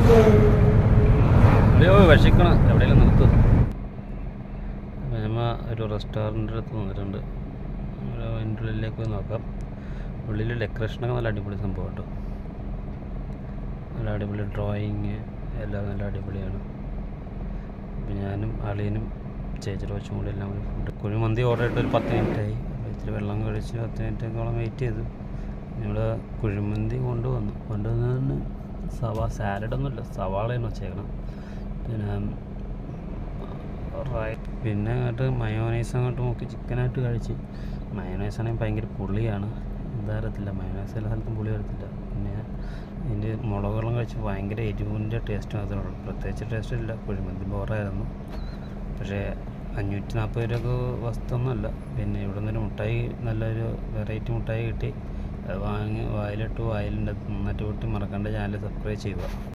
അയ്യോ വിശക്കണം എവിടെയെങ്കിലും നിർത്ത് നമ്മ ഒരു റെസ്റ്റോറൻറ്റിൻ്റെ അടുത്ത് വന്നിട്ടുണ്ട് ഒരു അതിൻ്റെ ഉള്ളിലേക്ക് പോയി നോക്കാം ഉള്ളിൽ ഡെക്കറേഷനൊക്കെ നല്ല അടിപൊളി സംഭവം കേട്ടോ നല്ല അടിപൊളി ഡ്രോയിങ് എല്ലാം നല്ല അടിപൊളിയാണ് അപ്പം ഞാനും അളിയനും ചേച്ചിയുടെ കൊച്ചും കൂടി എല്ലാം കൂടി ഫുഡ് കുഴിമന്തി ഓർഡർ ചെയ്തിട്ട് ഒരു പത്ത് മിനിറ്റായി അപ്പോൾ ഇത്തിരി വെള്ളം കഴിച്ച് പത്ത് മിനിറ്റോളം വെയിറ്റ് ചെയ്തു ഞങ്ങൾ കുഴിമന്തി കൊണ്ടുവന്നു കൊണ്ടുവന്നതിന് സവാ സാലഡൊന്നുമില്ല സവാളയാണ് വെച്ചേക്കണം പിന്നെ റൈറ്റ് പിന്നെ അങ്ങോട്ട് മയോനൈസ് അങ്ങോട്ട് നോക്കി ചിക്കനായിട്ട് കഴിച്ച് മയോനൈസ് ആണെങ്കിൽ ഭയങ്കര പുളിയാണ് എന്താ അറിയത്തില്ല മയോനൈസ് എല്ലാ സ്ഥലത്തും പുളി വരത്തില്ല പിന്നെ ഇതിൻ്റെ മുളക് വെള്ളം കഴിച്ച് ഭയങ്കര എരിവിൻ്റെ ടേസ്റ്റ് മാത്രമേ ഉള്ളൂ പ്രത്യേകിച്ച് ടേസ്റ്റ് ഇല്ല കുഴിമന്തി ബോറായിരുന്നു പക്ഷേ അഞ്ഞൂറ്റി നാൽപ്പത് രൂപക്ക് വസ്തുവൊന്നുമല്ല പിന്നെ ഇവിടെ നിന്നൊരു മുട്ടായി നല്ലൊരു വെറൈറ്റി മുട്ടായി കിട്ടി അത് വാങ്ങി വായിലിട്ട് വായിലുണ്ട് നന്നായിട്ട് കൂട്ടി മറക്കാണ്ട് ചാനൽ സബ്സ്ക്രൈബ് ചെയ്യുക